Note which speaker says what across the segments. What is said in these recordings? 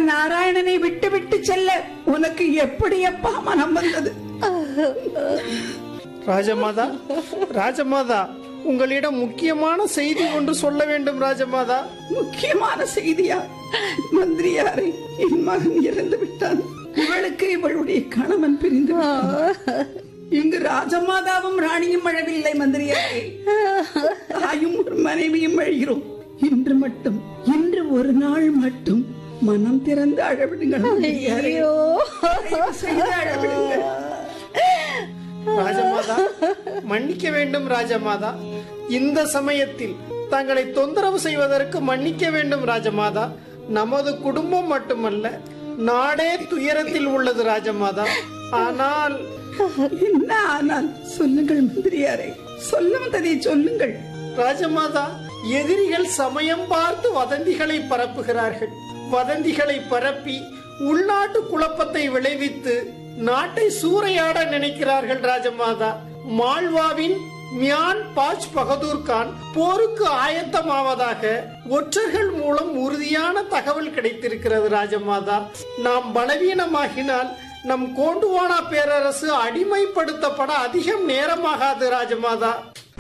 Speaker 1: நாராயணனை விட்டு விட்டு செல்ல உனக்கு எப்படி அப்பா மனம் வந்தது
Speaker 2: ராஜமாதா ராஜமாதா உங்களிடம் முக்கியமான செய்தி ஒன்று சொல்ல வேண்டும் ராஜமாதா
Speaker 1: முக்கியமான செய்தியா மந்திரியாரை என் மகன் இறந்து விட்டான் இவளுக்கு இவளுடைய கணவன் பிரிந்து விட்டான். இங்கு ராஜமாதாவும் ராணியும் அழவில்லை மந்திரியாரே தாயும் ஒரு மனைவியும் அழுகிறோம் இன்று மட்டும் இன்று ஒரு நாள் மட்டும் மனம் திறந்து அழவிடுங்கள் மந்திரியாரே. தயவு செய்து அழவிடுங்கள்
Speaker 2: ராஜமாதா மன்னிக்க வேண்டும் ராஜமாதா இந்த சமயத்தில் தங்களை தொந்தரவு செய்வதற்கு மன்னிக்க வேண்டும் ராஜமாதா நமது குடும்பம் மட்டுமல்ல நாடே துயரத்தில் உள்ளது ராஜமாதா ஆனால்
Speaker 1: என்ன ஆனால் சொல்லுங்கள் மந்திரியாரே சொல்ல வந்ததை சொல்லுங்கள்
Speaker 2: ராஜமாதா எதிரிகள் சமயம் பார்த்து வதந்திகளை பரப்புகிறார்கள் வதந்திகளை பரப்பி உள்நாட்டு குழப்பத்தை விளைவித்து நாட்டை சூறையாட நினைக்கிறார்கள் ராஜமாதா மால்வாவின் மியான் பாஜ் பகதூர் கான் போருக்கு ஆயத்தமாவதாக ஒற்றர்கள் மூலம் உறுதியான தகவல் கிடைத்திருக்கிறது ராஜமாதா நாம் பலவீனமாகினால் நம் கோண்டுவானா பேரரசு அடிமைப்படுத்தப்பட அதிகம் நேரமாகாது ராஜமாதா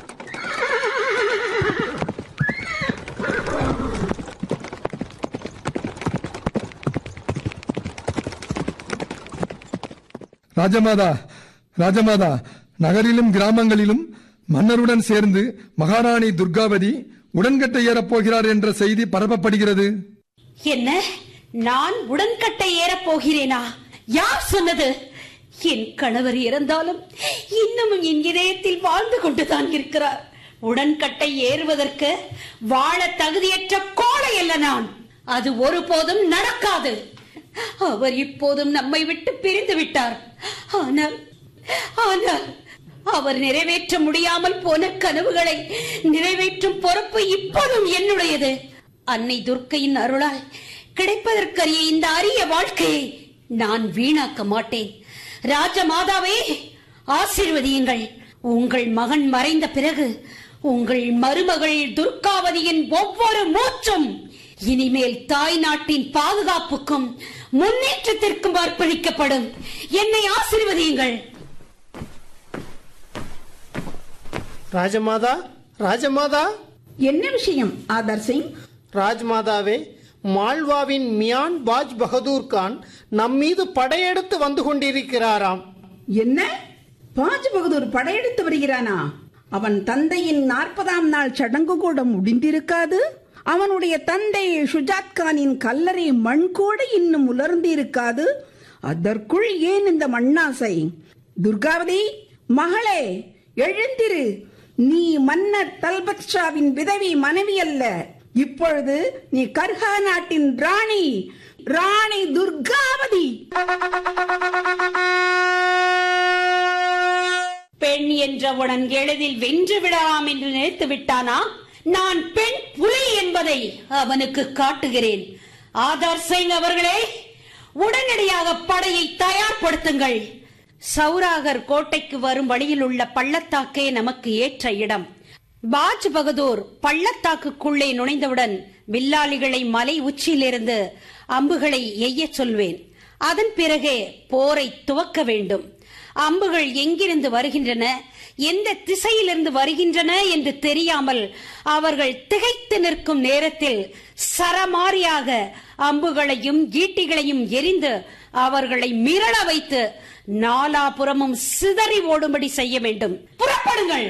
Speaker 3: ராஜமாதா ராஜமாதா நகரிலும் கிராமங்களிலும் மன்னருடன் சேர்ந்து மகாராணி துர்காவதி உடன்கட்டை ஏறப் போகிறார் என்ற செய்தி பரப்பப்படுகிறது
Speaker 4: என்ன நான் உடன்கட்டை ஏறப் போகிறேனா யார் சொன்னது என் கணவர் இறந்தாலும் இன்னமும் என் இதயத்தில் வாழ்ந்து கொண்டுதான் இருக்கிறார் உடன்கட்டை ஏறுவதற்கு வாழ தகுதியற்ற கோழை அல்ல நான் அது ஒருபோதும் நடக்காது அவர் இப்போதும் நம்மை விட்டு பிரிந்து விட்டார் ஆனால் ஆனால் அவர் நிறைவேற்ற முடியாமல் போன கனவுகளை நிறைவேற்றும் பொறுப்பு இப்போதும் என்னுடையது அன்னை துர்க்கையின் அருளால் கிடைப்பதற்கரிய இந்த அரிய வாழ்க்கையை நான் வீணாக்க மாட்டேன் ராஜமாதாவே ஆசீர்வதியுங்கள் உங்கள் மகன் மறைந்த பிறகு உங்கள் மருமகள் துர்காவதியின் ஒவ்வொரு மூச்சும் இனிமேல் தாய் நாட்டின் பாதுகாப்புக்கும் முன்னேற்றத்திற்கும் அர்ப்பணிக்கப்படும் என்னை ஆசீர்வதியுங்கள்
Speaker 2: ராஜமாதா ராஜமாதா
Speaker 1: என்ன விஷயம் ஆதர் சிங்
Speaker 2: ராஜ்மாதாவே மால்வாவின் மியான் பாஜ் பகதூர் கான் நம் மீது படையெடுத்து வந்து கொண்டிருக்கிறாராம்
Speaker 1: என்ன பாஜ் பகதூர் படையெடுத்து வருகிறானா அவன் தந்தையின் நாற்பதாம் நாள் சடங்கு கூட முடிந்திருக்காது அவனுடைய தந்தை ஷுஜாத் கானின் கல்லறை மண் கூட இன்னும் உலர்ந்து இருக்காது அதற்குள் ஏன் இந்த மண்ணாசை துர்காவதி மகளே எழுந்திரு நீ மன்னர் தல்பத் ஷாவின் விதவி மனைவி அல்ல இப்பொழுது நீ கர்ஹா நாட்டின் ராணி ராணி துர்காவதி
Speaker 4: பெண் என்றவுடன் எளிதில் வென்று விடலாம் என்று நினைத்து விட்டானா நான் பெண் புலி என்பதை அவனுக்கு காட்டுகிறேன் ஆதார் சிங் அவர்களே உடனடியாக படையை தயார்படுத்துங்கள் சௌராகர் கோட்டைக்கு வரும் வழியில் உள்ள பள்ளத்தாக்கே நமக்கு ஏற்ற இடம் பாஜ் பகதூர் பள்ளத்தாக்குக்குள்ளே நுழைந்தவுடன் வில்லாளிகளை மலை உச்சியிலிருந்து அம்புகளை எய்யச் சொல்வேன் அதன் பிறகே போரை துவக்க வேண்டும் அம்புகள் எங்கிருந்து வருகின்றன எந்த திசையிலிருந்து வருகின்றன என்று தெரியாமல் அவர்கள் திகைத்து நிற்கும் நேரத்தில் சரமாரியாக அம்புகளையும் ஈட்டிகளையும் எரிந்து அவர்களை மிரள வைத்து நாலாபுறமும் சிதறி ஓடும்படி செய்ய வேண்டும் புறப்படுங்கள்